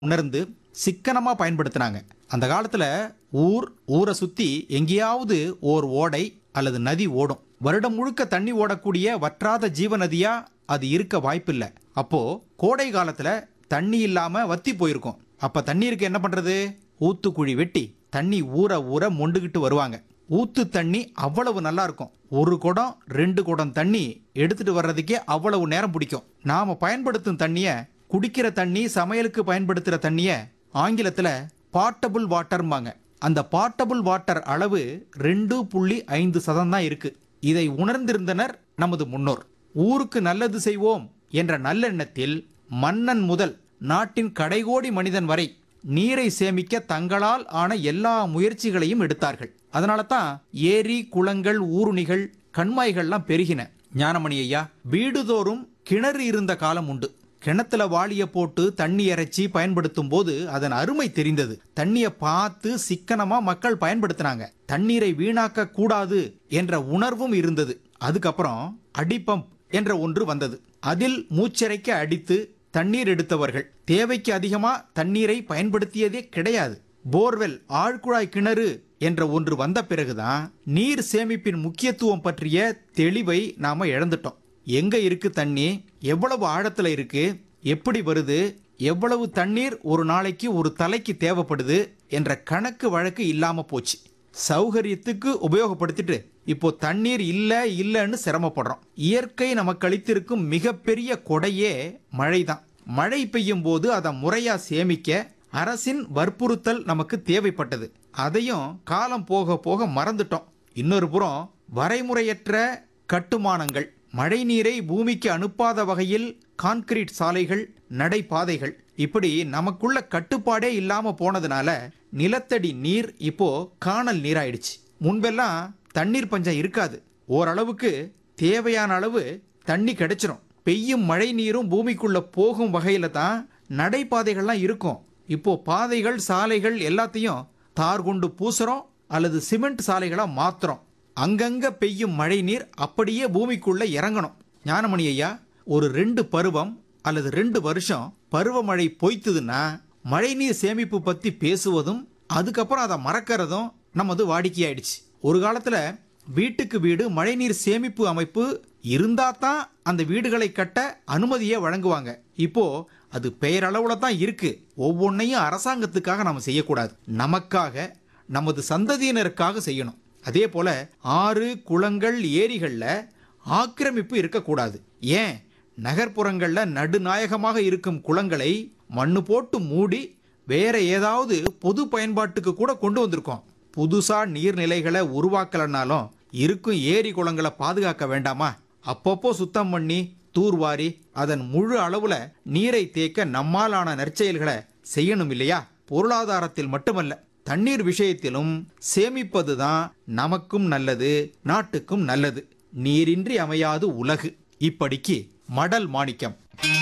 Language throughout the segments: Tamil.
உணர்ந்து சிக்கனமா பயன்படுத்தினாங்க அந்த காலத்துல ஊர் ஊரை சுத்தி எங்கேயாவது ஓர் ஓடை அல்லது நதி ஓடும் வருடம் முழுக்க தண்ணி ஓடக்கூடிய வற்றாத ஜீவ நதியா அது இருக்க வாய்ப்பில்லை அப்போ கோடை காலத்துல தண்ணி இல்லாம வத்தி போயிருக்கும் அப்ப தண்ணீருக்கு என்ன பண்றது ஊத்துக்குழி வெட்டி தண்ணி ஊற ஊற மொண்டுகிட்டு வருவாங்க ஊத்து தண்ணி அவ்வளவு நல்லா இருக்கும் ஒரு குடம் ரெண்டு குடம் தண்ணி எடுத்துட்டு வர்றதுக்கே அவ்வளவு நேரம் பிடிக்கும் நாம பயன்படுத்தும் தண்ணிய குடிக்கிற தண்ணி சமையலுக்கு பயன்படுத்துற தண்ணிய ஆங்கிலத்துல பாட்டபிள் வாட்டர்ம்பாங்க அந்த பாட்டபிள் வாட்டர் அளவு ரெண்டு புள்ளி ஐந்து சதம் தான் இருக்கு இதை உணர்ந்திருந்தனர் நமது முன்னோர் ஊருக்கு நல்லது செய்வோம் என்ற நல்லெண்ணத்தில் மன்னன் முதல் நாட்டின் கடைகோடி மனிதன் வரை நீரை சேமிக்க தங்களால் ஆன எல்லா முயற்சிகளையும் எடுத்தார்கள் அதனால தான் ஏரி குளங்கள் ஊருணிகள் கண்மாய்கள்லாம் பெருகின ஞானமணி ஐயா வீடுதோறும் கிணறு இருந்த காலம் உண்டு கிணத்துல வாளிய போட்டு தண்ணி இறைச்சி பயன்படுத்தும் போது அதன் அருமை தெரிந்தது தண்ணிய பார்த்து சிக்கனமா மக்கள் பயன்படுத்தினாங்க தண்ணீரை வீணாக்க கூடாது என்ற உணர்வும் இருந்தது அதுக்கப்புறம் அடிப்பம்ப் என்ற ஒன்று வந்தது அதில் மூச்சரைக்க அடித்து தண்ணீர் எடுத்தவர்கள் தேவைக்கு அதிகமா தண்ணீரை பயன்படுத்தியதே கிடையாது போர்வெல் ஆழ்குழாய் கிணறு என்ற ஒன்று வந்த பிறகுதான் நீர் சேமிப்பின் முக்கியத்துவம் பற்றிய தெளிவை நாம இழந்துட்டோம் எங்க இருக்கு தண்ணி எவ்வளவு ஆழத்துல இருக்கு எப்படி வருது எவ்வளவு தண்ணீர் ஒரு நாளைக்கு ஒரு தலைக்கு தேவைப்படுது என்ற கணக்கு வழக்கு இல்லாம போச்சு சௌகரியத்துக்கு உபயோகப்படுத்திட்டு இப்போ தண்ணீர் இல்ல இல்லைன்னு சிரமப்படுறோம் இயற்கை நமக்கு அளித்திருக்கும் மிகப்பெரிய கொடையே மழைதான் மழை பெய்யும் போது அதை முறையா சேமிக்க அரசின் வற்புறுத்தல் நமக்கு தேவைப்பட்டது அதையும் காலம் போக போக மறந்துட்டோம் இன்னொரு புறம் வரைமுறையற்ற கட்டுமானங்கள் மழைநீரை பூமிக்கு அனுப்பாத வகையில் கான்கிரீட் சாலைகள் நடைபாதைகள் இப்படி நமக்குள்ள கட்டுப்பாடே இல்லாம போனதுனால நிலத்தடி நீர் இப்போ காணல் நீராயிடுச்சு முன்பெல்லாம் தண்ணீர் பஞ்சம் இருக்காது ஓரளவுக்கு தேவையான அளவு தண்ணி கிடைச்சிரும் பெய்யும் மழை நீரும் பூமிக்குள்ள போகும் வகையில தான் நடைபாதைகள்லாம் இருக்கும் இப்போ பாதைகள் சாலைகள் எல்லாத்தையும் தார் கொண்டு பூசுறோம் அல்லது சிமெண்ட் சாலைகளா மாத்துறோம் அங்கங்க பெய்யும் மழை நீர் அப்படியே பூமிக்குள்ள இறங்கணும் ஞானமணி ஐயா ஒரு ரெண்டு பருவம் அல்லது ரெண்டு வருஷம் பருவமழை பொய்த்ததுன்னா மழைநீர் சேமிப்பு பத்தி பேசுவதும் அதுக்கப்புறம் அதை மறக்கிறதும் நமது வாடிக்கையாயிடுச்சு ஒரு காலத்துல வீட்டுக்கு வீடு மழைநீர் சேமிப்பு அமைப்பு இருந்தா தான் அந்த வீடுகளை கட்ட அனுமதியை வழங்குவாங்க இப்போ அது பெயரளவுல தான் இருக்கு ஒவ்வொன்றையும் அரசாங்கத்துக்காக நம்ம செய்யக்கூடாது நமக்காக நமது சந்ததியினருக்காக செய்யணும் அதே போல ஆறு குளங்கள் ஏரிகள்ல ஆக்கிரமிப்பு இருக்கக்கூடாது ஏன் நகர்ப்புறங்கள்ல நடுநாயகமாக இருக்கும் குளங்களை மண்ணு போட்டு மூடி வேற ஏதாவது பொது பயன்பாட்டுக்கு கூட கொண்டு வந்திருக்கோம் புதுசா நீர்நிலைகளை உருவாக்கலனாலும் இருக்கும் ஏரி குளங்களை பாதுகாக்க வேண்டாமா அப்பப்போ சுத்தம் பண்ணி தூர்வாரி அதன் முழு அளவுல நீரை தேக்க நம்மாலான நற்செயல்களை செய்யணும் இல்லையா பொருளாதாரத்தில் மட்டுமல்ல தண்ணீர் விஷயத்திலும் சேமிப்பதுதான் நமக்கும் நல்லது நாட்டுக்கும் நல்லது நீரின்றி அமையாது உலகு இப்படிக்கு மடல் மாணிக்கம்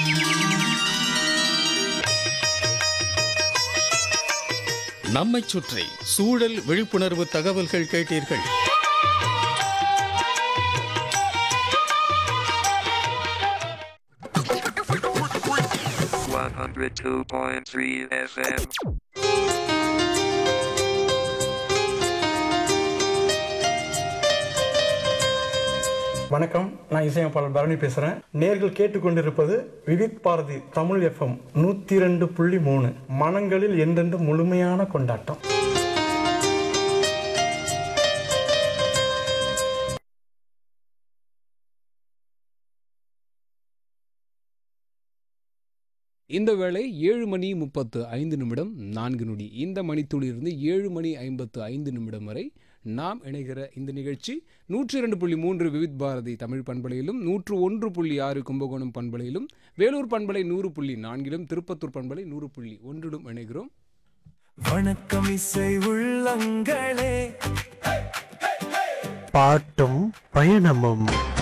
நம்மைச் சுற்றி சூழல் விழிப்புணர்வு தகவல்கள் கேட்டீர்கள் One hundred two point three FM. வணக்கம் நான் இசையமைப்பாளர் பரணி பேசுகிறேன் நேர்கள் கேட்டுக்கொண்டிருப்பது விவித் பாரதி தமிழ் எஃப்எம் நூற்றி ரெண்டு புள்ளி மூணு மனங்களில் என்றென்று முழுமையான கொண்டாட்டம் இந்த வேளை ஏழு மணி முப்பத்து ஐந்து நிமிடம் நான்கு நொடி இந்த மணித்துளியிலிருந்து ஏழு மணி ஐம்பத்து ஐந்து நிமிடம் வரை நாம் இணைகிற இந்த நிகழ்ச்சி நூற்றி இரண்டு புள்ளி மூன்று விவித் பாரதி தமிழ் பண்பலையிலும் நூற்று ஒன்று புள்ளி ஆறு கும்பகோணம் பண்பலையிலும் வேலூர் பண்பலை நூறு புள்ளி நான்கிலும் திருப்பத்தூர் பண்பலை நூறு புள்ளி ஒன்றிலும் இணைகிறோம் வணக்கம் இசை உள்ளங்களே பாட்டும் பயணமும்